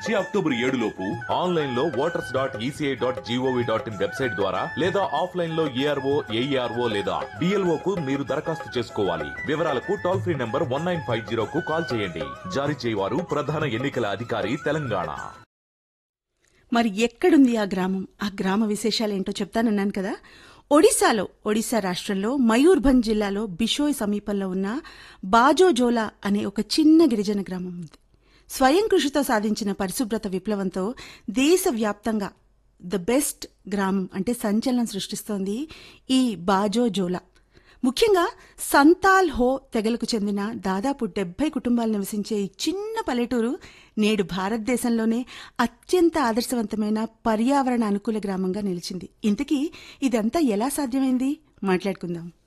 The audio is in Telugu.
నుంచి అక్టోబర్ ఏడు లోపు ఆన్లైన్ లో voters dot E C I dot G O V dot in website ద్వారా లేదా ఆఫ్లైన్ లో ఏఆర్ఓ ఏఈఆర్ఓ లేదా డిఎల్ఓ కు మీరు దరఖాస్తు చేసుకోవాలి వివరాలకు toll free number one nine five zero కు కాల్ చేయండి జారీ చేయవారు ప్రధాన ఎన్నికల అధికారి తెలంగాణ మరి ఎక్కడుంది ఆ గ్రామం ఆ గ్రామ విశేషాలు ఏంటో చెప్తానన్నాను కదా ఒడిశాలో ఒడిశా రాష్ట్రంలో మయూర్భంజ్ జిల్లాలో బిషోయ్ సమీపంలో ఉన్న బాజోజోలా అనే ఒక చిన్న గిరిజన గ్రామం ఉంది స్వయం కృషితో సాధించిన పరిశుభ్రత విప్లవంతో దేశవ్యాప్తంగా ద బెస్ట్ గ్రామం అంటే సంచలనం సృష్టిస్తోంది ఈ బాజోజోలా ముఖ్యంగా సంతాల్ హో తెగలకు చెందిన దాదాపు డెబ్బై కుటుంబాలు నివసించే ఈ చిన్న పల్లెటూరు నేడు భారతదేశంలోనే అత్యంత ఆదర్శవంతమైన పర్యావరణ అనుకూల గ్రామంగా నిలిచింది ఇంతకీ ఇదంతా ఎలా సాధ్యమైంది మాట్లాడుకుందాం